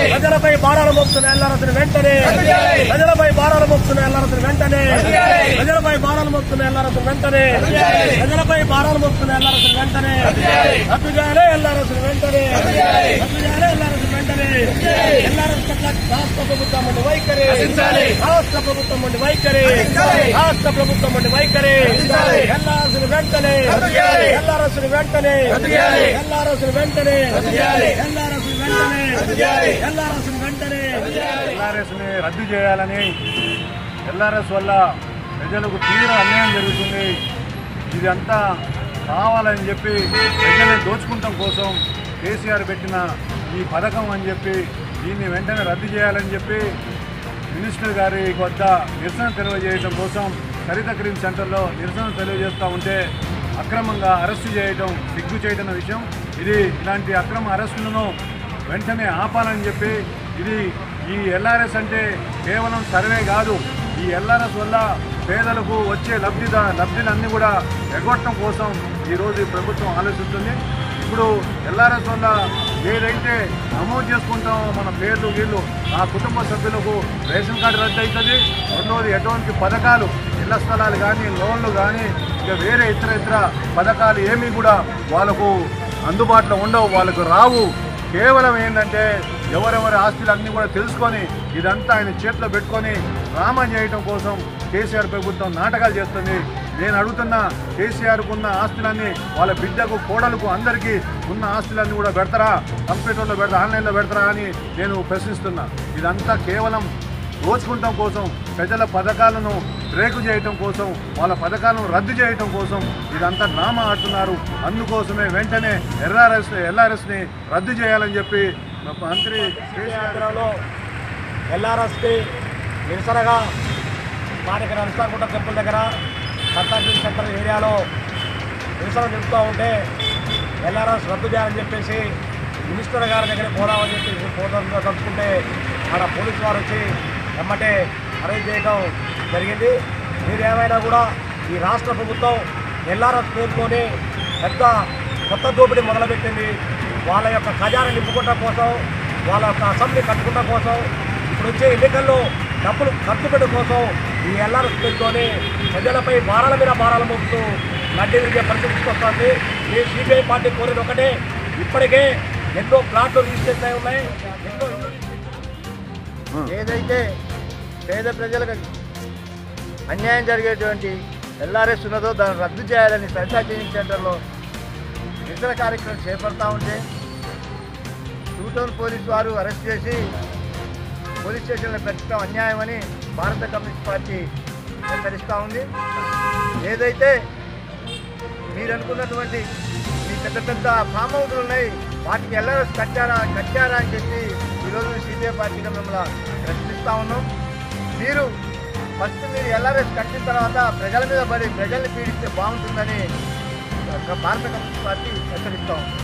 ప్రజలపై భారాలు మోపుతున్న ఎల్ఆర్ఎస్ వెంటనే ప్రజలపై భారాలు మోపుతున్న ఎల్ఆర్ఎస్ వెంటనే ప్రజలపై భారాలు మోపుతున్న ఎల్ఆర్ఎస్ వెంటనే ప్రజలపై భారాలు మోపుతున్న ఎల్ఆర్ఎస్ వెంటనే రద్దు చేయాలి ఎల్ఆర్ఎస్ వెంటనే రద్దు చేయాలి ఎల్ఆర్ఎస్ వెంటనే ఎల్ఆర్ఎస్ పట్ల రాష్ట్ర ప్రభుత్వం ఉండి వైఖరి రాష్ట్ర ప్రభుత్వం ఉండి వైఖరి రాష్ట్ర ప్రభుత్వం ఉండి వైఖరి ఎల్ఆర్ఎస్ వెంటనే ఎల్ఆర్ఎస్ వెంటనే ఎల్ఆర్ఎస్ వెంటనే ఎల్ఆర్ఎస్ వెంటనే ఎల్ఆర్ఎస్ వెంటనే ఎల్ఆర్ఎస్ ని రద్దు చేయాలని ఎల్ఆర్ఎస్ వల్ల ప్రజలకు తీవ్ర అన్యాయం జరుగుతుంది ఇదంతా కావాలని చెప్పి ప్రజల్ని దోచుకుంటాం కోసం కేసీఆర్ పెట్టిన ఈ పథకం అని చెప్పి దీన్ని వెంటనే రద్దు చేయాలని చెప్పి మినిస్టర్ గారి వద్ద నిరసన తెలియజేయడం కోసం సరిత క్రీమ్ సెంటర్లో నిరసన తెలియజేస్తూ ఉంటే అక్రమంగా అరెస్టు చేయడం సిగ్గు చేయడం విషయం ఇది ఇలాంటి అక్రమ అరెస్టులను వెంటనే ఆపాలని చెప్పి ఇది ఈ ఎల్ఆర్ఎస్ అంటే కేవలం సర్వే కాదు ఈ ఎల్ఆర్ఎస్ వల్ల పేదలకు వచ్చే లబ్ధిద లబ్ధిలన్నీ కూడా ఎగొట్టడం కోసం ఈరోజు ఈ ప్రభుత్వం ఆలోచిస్తుంది ఇప్పుడు ఎల్ఆర్ఎస్ వల్ల ఏదైతే నమోదు చేసుకుంటామో మన పేర్లు వీళ్ళు ఆ కుటుంబ సభ్యులకు రేషన్ కార్డు రద్దు అవుతుంది రెండవది ఎటువంటి పథకాలు ఇళ్ల స్థలాలు కానీ లోన్లు కానీ ఇక వేరే ఇతర ఇతర పథకాలు ఏమీ కూడా వాళ్ళకు అందుబాటులో ఉండవు వాళ్ళకు రావు కేవలం ఏంటంటే ఎవరెవరి ఆస్తులు అన్నీ కూడా తెలుసుకొని ఇదంతా ఆయన చేతిలో పెట్టుకొని డ్రామా చేయటం కోసం కేసీఆర్ ప్రభుత్వం నాటకాలు చేస్తుంది నేను అడుగుతున్న కేసీఆర్కు ఉన్న ఆస్తులన్నీ వాళ్ళ బిడ్డకు కోడలకు అందరికీ ఉన్న ఆస్తులన్నీ కూడా పెడతారా కంప్యూటర్లో పెడతారా ఆన్లైన్లో పెడతారా అని నేను ప్రశ్నిస్తున్నా ఇదంతా కేవలం దోచుకుంటాం కోసం ప్రజల పథకాలను బ్రేకు చేయటం కోసం వాళ్ళ పథకాలను రద్దు చేయటం కోసం ఇదంతా డ్రామా ఆడుతున్నారు అందుకోసమే వెంటనే ఎల్ఆర్ఎస్ ఎల్ఆర్ఎస్ని రద్దు చేయాలని చెప్పి మంత్రి కేసీఆర్ ఆంధ్రలో ఎల్ఆర్ఎస్కి నిరసనగా మాదిక నరసాకుంట టెంపుల్ దగ్గర కర్తాపూర్ సెంటర్ ఏరియాలో నిరసన జరుపుతూ ఉంటే ఎల్ఆర్ఎస్ రద్దు చేయాలని చెప్పేసి మినిస్టర్ గారి దగ్గర పోదామని చెప్పేసి పోదాంతో కలుసుకుంటే ఆడ పోలీసు వారు వచ్చి ఎమ్మటే అరెస్ట్ చేయడం జరిగింది మీరు ఏమైనా కూడా ఈ రాష్ట్ర ప్రభుత్వం ఎల్ఆర్ఎస్ పేరుతోనే పెద్ద కొత్త దోపిడీ మొదలుపెట్టింది వాళ్ళ యొక్క ఖజానా నింపుకోవడం కోసం వాళ్ళ యొక్క అసెంబ్లీ కట్టుకోవడం కోసం ఇప్పుడు వచ్చే ఎన్నికల్లో డబ్బులు ఖర్చు పెట్టడం కోసం ఈ ఎల్ఆర్ఎస్ పేరుతోనే ప్రజలపై భారాల మీద భారాలు మోపుతూ లడ్డీ విరిగే పరిస్థితి తీసుకొస్తుంది ఈ సిపిఐ పార్టీ కోరేది ఒకటే ఇప్పటికే ఎన్నో ప్లాట్లు రిజిస్ట్రేషన్ అయి ఉన్నాయి ఎన్నో ఇళ్ళు ఏదైతే పేద ప్రజలకు అన్యాయం జరిగేటువంటి ఎల్ఆర్ఎస్ ఉన్నదో దాన్ని రద్దు చేయాలని సరితా ట్రైనింగ్ సెంటర్లో నిరసన కార్యక్రమం చేపడతా ఉంటే టూ టౌన్ పోలీసు వారు అరెస్ట్ చేసి పోలీస్ స్టేషన్లో పెట్టడం అన్యాయమని భారత కమ్యూనిస్ట్ పార్టీ హెచ్చరిస్తూ ఉంది ఏదైతే మీరు అనుకున్నటువంటి మీ పెద్ద పెద్ద ఫామ్ హౌస్లు ఉన్నాయి వాటికి ఎల్ఆర్ఎస్ కట్టారా కట్టారా అని చెప్పి ఈరోజు సిపిఐ పార్టీగా మిమ్మల్ని ప్రశ్నిస్తూ ఉన్నాం మీరు ఫస్ట్ మీరు ఎల్ఆర్ఎస్ కట్టిన తర్వాత ప్రజల మీద పడి ప్రజల్ని పీడిస్తే బాగుంటుందని భారత కమ్యూనిస్ట్ పార్టీ హెచ్చరిస్తాం